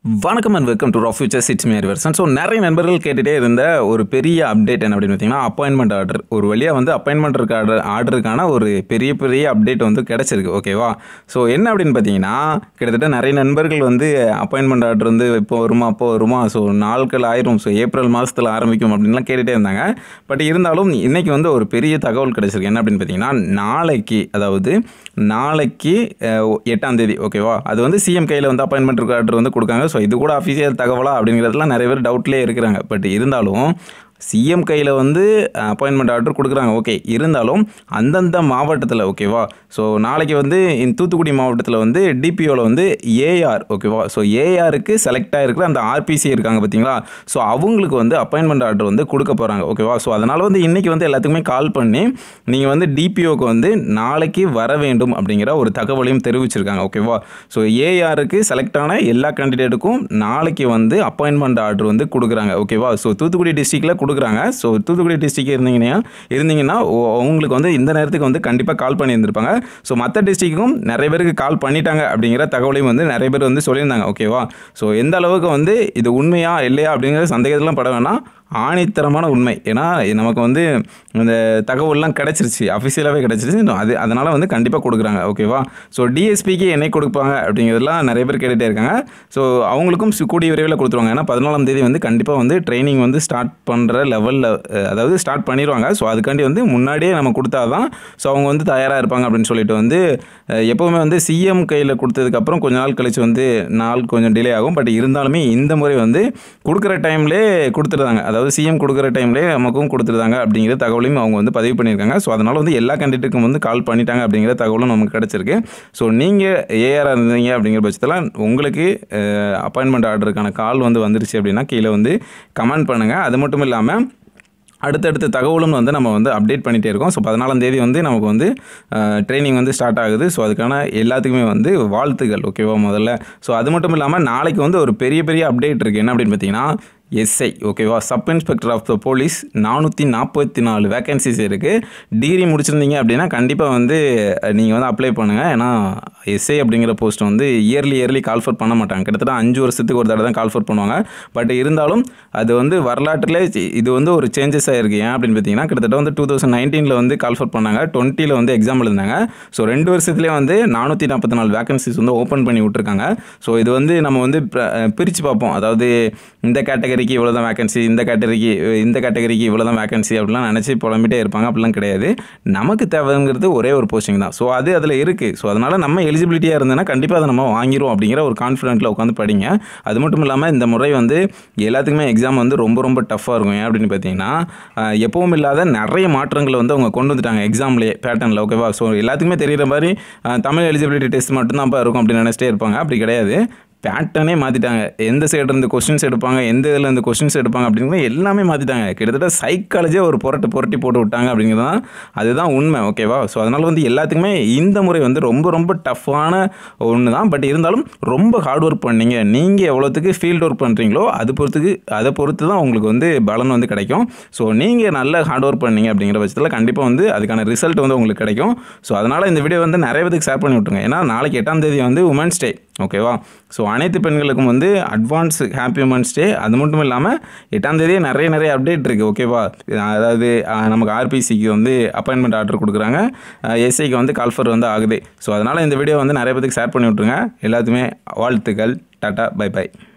வணக்கம் and welcome to rough future சிட்ஸ் மேரி வெர்சன் ஸோ நிறைய நண்பர்கள் கேட்டுகிட்டே இருந்த ஒரு பெரிய அப்டேட் என்ன அப்படின்னு பார்த்தீங்கன்னா அப்பாயின்மெண்ட் ஆர்டர் ஒரு வழியாக வந்து அப்பாயின்மெண்ட் ஆர்டர் ஆர்டருக்கான ஒரு பெரிய பெரிய அப்டேட் வந்து கிடச்சிருக்கு ஓகேவா ஸோ என்ன அப்படின்னு பார்த்தீங்கன்னா கிட்டத்தட்ட நிறைய நண்பர்கள் வந்து அப்பாயின்மெண்ட் ஆர்டர் வந்து இப்போ வருமா அப்போ வருமா ஸோ நாட்கள் ஆயிரும் ஸோ ஏப்ரல் மாதத்தில் ஆரம்பிக்கும் அப்படின்லாம் கேட்டுகிட்டே இருந்தாங்க பட் இருந்தாலும் இன்றைக்கி வந்து ஒரு பெரிய தகவல் கிடச்சிருக்கு என்ன அப்படின்னு பார்த்தீங்கன்னா நாளைக்கு அதாவது நாளைக்கு அஹ், எட்டாம் தேதி ஓகேவா அது வந்து சிஎம் கையில் வந்து அப்பாயின்மெண்ட் ஆர்டர் வந்து கொடுக்காங்க ஸோ இது கூட அஃபிஷியல் தகவலா அப்படிங்கிறதுலாம் நிறைய பேர் டவுட்லேயே இருக்கிறாங்க பட் இருந்தாலும் சிஎம் கையில் வந்து அப்பாயின்மெண்ட் ஆர்டர் கொடுக்குறாங்க ஓகே இருந்தாலும் அந்தந்த மாவட்டத்தில் ஓகேவா ஸோ நாளைக்கு வந்து இந்த தூத்துக்குடி மாவட்டத்தில் வந்து டிபிஓவில் வந்து ஏஆர் ஓகேவா ஸோ ஏஆருக்கு செலக்ட் ஆகிருக்கிற அந்த ஆர்பிசி இருக்காங்க பார்த்தீங்களா ஸோ அவங்களுக்கு வந்து அப்பாயின்மெண்ட் ஆர்டர் வந்து கொடுக்க போகிறாங்க ஓகேவா ஸோ அதனால் வந்து இன்றைக்கி வந்து எல்லாத்துக்குமே கால் பண்ணி நீங்கள் வந்து டிபிஓக்கு வந்து நாளைக்கு வர வேண்டும் அப்படிங்கிற ஒரு தகவலையும் தெரிவிச்சிருக்காங்க ஓகேவா ஸோ ஏஆருக்கு செலக்ட் ஆன எல்லா கேண்டிடேட்டுக்கும் நாளைக்கு வந்து அப்பாயின்மெண்ட் ஆர்டர் வந்து கொடுக்குறாங்க ஓகேவா ஸோ தூத்துக்குடி டிஸ்ட்ரிக்டில் கொடுக்குறாங்க ஸோ தூத்துக்குடி டிஸ்ட்ரிக்ட் இருந்தீங்கன்னா இருந்தீங்கன்னா உ- உங்களுக்கு வந்து இந்த நேரத்துக்கு வந்து கண்டிப்பாக கால் பண்ணியிருந்திருப்பாங்க ஸோ மற்ற டிஸ்ட்ரிக்ட்டுக்கும் நிறைய பேருக்கு கால் பண்ணிட்டாங்க அப்படிங்கிற தகவலையும் வந்து நிறைய பேர் வந்து சொல்லியிருந்தாங்க ஓகேவா ஸோ எந்த அளவுக்கு வந்து இது உண்மையா இல்லையா அப்படிங்கிற சந்தேகத்தெல்லாம் பட வேணாம் ஆணித்தரமான உண்மை ஏன்னா நமக்கு வந்து இந்த தகவல்லாம் கிடச்சிருச்சு அஃபிஷியலாகவே கிடச்சிருச்சு இன்னும் அது அதனால் வந்து கண்டிப்பாக கொடுக்குறாங்க ஓகேவா ஸோ டிஎஸ்பிக்கு என்னை கொடுப்பாங்க அப்படிங்கிறதுலாம் நிறைய பேர் கேட்டுகிட்டே இருக்காங்க ஸோ அவங்களுக்கும் சு- கூடிய விரைவில் கொடுத்துருவாங்க ஏன்னா பதினாலாம் தேதி வந்து கண்டிப்பாக வந்து ட்ரைனிங் வந்து ஸ்டார்ட் பண்ணுற லெவலில் அதாவது ஸ்டார்ட் பண்ணிடுவாங்க ஸோ அதுக்காண்டி வந்து முன்னாடியே நம்ம கொடுத்தா தான் ஸோ அவங்க வந்து தயாராக இருப்பாங்க அப்படின்னு சொல்லிட்டு வந்து அஹ், எப்போவுமே வந்து சிஎம் கையில் கொடுத்ததுக்கப்புறம் கொஞ்ச நாள் கழிச்சு வந்து நாள் கொஞ்சம் டிலே ஆகும் பட் இருந்தாலுமே இந்த முறை வந்து கொடுக்குற டைம்லே கொடுத்துருந்தாங்க அதாவது சிஎம் கொடுக்குற டைம்லே நமக்கும் கொடுத்துருந்தாங்க அப்படிங்கிற தகவலையும் அவங்க வந்து பதிவு பண்ணியிருக்காங்க ஸோ அதனால் வந்து எல்லா கேண்டிடேட்டுக்கும் வந்து கால் பண்ணிட்டாங்க அப்படிங்கிற தகவலும் நமக்கு கிடச்சிருக்கு ஸோ நீங்கள் ஏஆர் இருந்தீங்க அப்படிங்கிற பட்சத்தில் உங்களுக்கு அப்பாயின்மெண்ட் ஆர்டருக்கான கால் வந்து வந்துருச்சு அப்படின்னா கீழே வந்து கமெண்ட் பண்ணுங்கள் அது மட்டும் இல்லாமல் அடுத்தடுத்த தகவலும் வந்து நம்ம வந்து அப்டேட் பண்ணிகிட்டே இருக்கோம் ஸோ பதினாலாம் தேதி வந்து நமக்கு வந்து ட்ரைனிங் வந்து ஸ்டார்ட் ஆகுது ஸோ அதுக்கான எல்லாத்துக்குமே வந்து வாழ்த்துக்கள் ஓகேவா முதல்ல ஸோ அது மட்டும் இல்லாமல் நாளைக்கு வந்து ஒரு பெரிய பெரிய அப்டேட் இருக்குது என்ன அப்படின்னு பார்த்தீங்கன்னா எஸ்ஐ ஓகேவா sub inspector of the police நானூற்றி நாற்பத்தி நாலு வேகன்சிஸ் இருக்குது டிகிரி முடிச்சிருந்தீங்க அப்படின்னா கண்டிப்பாக வந்து நீங்கள் வந்து அப்ளை பண்ணுங்கள் ஏன்னா எஸ்ஐ அப்படிங்கிற போஸ்ட் வந்து இயர்லி இயர்லி கால்ஃபர் பண்ண மாட்டாங்க கிட்டத்தட்ட அஞ்சு வருஷத்துக்கு ஒரு தடவை தான் கால்ஃபர் பண்ணுவாங்க பட் இருந்தாலும் அது வந்து வரலாற்றிலே இது வந்து ஒரு சேஞ்சஸ் ஆகிருக்கு ஏன் அப்படின்னு பார்த்தீங்கன்னா கிட்டத்தட்ட வந்து டூ தௌசண்ட் நைன்டீனில் வந்து கால்ஃபர் பண்ணாங்க டுவெண்ட்டியில் வந்து எக்ஸாம் எழுந்தாங்க ஸோ ரெண்டு வருஷத்துலேயே வந்து நானூற்றி நாற்பத்தி நாலு வேகன்சிஸ் வந்து ஓப்பன் பண்ணி விட்ருக்காங்க ஸோ இது வந்து நம்ம வந்து பிரித்து பார்ப்போம் அதாவது இந்த கேட்டகரிக்கு இவ்வளோ தான் வேகன்சி இந்த கேட்டகரிக்கு இந்த கேட்டகரிக்கு இவ்வளோ தான் வேகன்சி அப்படிலாம் நினச்சி புலம்பிட்டே இருப்பாங்க அப்படிலாம் கிடையாது நமக்கு தேவைங்கிறது ஒரே ஒரு போஸ்டிங் தான் ஸோ அது அதில் இருக்குது ஸோ அதனால் நம்ம எலிஜிபிலிட்டியாக இருந்ததுன்னா கண்டிப்பாக அதை நம்ம வாங்கிடுவோம் அப்படிங்கிற ஒரு கான்ஃபிடென்ட்டில் உட்காந்து படிங்க அது மட்டும் இல்லாமல் இந்த முறை வந்து எல்லாத்துக்குமே எக்ஸாம் வந்து ரொம்ப ரொம்ப டஃப்பாக இருக்கும் ஏன் அப்படின்னு பார்த்தீங்கன்னா ஆஹ், எப்பவும் இல்லாத நிறைய மாற்றங்களை வந்து அவங்க கொண்டு வந்துட்டாங்க எக்ஸாம்லேயே பேட்டர்னில் ஓகேவா ஸோ எல்லாத்துக்குமே தெரிகிற மாதிரி ஆஹ், தமிழ் எலிஜிபிலிட்டி டெஸ்ட் மட்டும்தான் இருக்கும் அப்படின்னு நினச்சிட்டே இருப்பாங்க அப்படி கிடையாது பேட்டர்னே மாற்றிட்டாங்க எந்த சைடு இருந்து கொஸ்டின்ஸ் எடுப்பாங்க எந்த இதில் இருந்து கொஸ்டின்ஸ் எடுப்பாங்க அப்படிங்கிறது எல்லாமே மாற்றிட்டாங்க கிட்டத்தட்ட சைக்காலஜியாக ஒரு புரட்டு புரட்டி போட்டு விட்டாங்க அப்படிங்கிறது தான் அதுதான் உண்மை ஓகேவா ஸோ அதனால் வந்து எல்லாத்துக்குமே இந்த முறை வந்து ரொம்ப ரொம்ப டஃப்பான ஒன்று தான் பட் இருந்தாலும் ரொம்ப ஹார்ட் ஒர்க் பண்ணீங்க நீங்கள் எவ்வளோத்துக்கு ஃபீல்ட் ஒர்க் பண்ணுறீங்களோ அது பொறுத்துக்கு அதை பொறுத்து தான் உங்களுக்கு வந்து பலன் வந்து கிடைக்கும் ஸோ நீங்கள் நல்ல ஹார்ட் ஒர்க் பண்ணீங்க அப்படிங்கிற பட்சத்தில் கண்டிப்பாக வந்து அதுக்கான ரிசல்ட் வந்து உங்களுக்கு கிடைக்கும் ஸோ அதனால் இந்த வீடியோ வந்து நிறைய பேருக்கு ஷேர் பண்ணி விட்டுருங்க ஏன்னா நாளைக்கு எட்டாம் தேதி வந்து உமன்ஸ் டே ஓகேவா ஸோ அனைத்து பெண்களுக்கும் வந்து அட்வான்ஸ் ஹாப்பி உமன்ஸ் டே அது மட்டும் இல்லாமல் எட்டாம் தேதியே நிறைய நிறைய அப்டேட் இருக்குது ஓகேவா அதாவது அஹ், நமக்கு ஆர்பிசிக்கு வந்து அப்பாயின்மெண்ட் ஆர்டர் கொடுக்குறாங்க எஸ்ஐக்கு வந்து கால்ஃபர் வந்து ஆகுது ஸோ அதனால் இந்த வீடியோ வந்து நிறைய பேருக்கு ஷேர் பண்ணி விட்ருங்க எல்லாத்துக்குமே வாழ்த்துக்கள் டாட்டா பை பை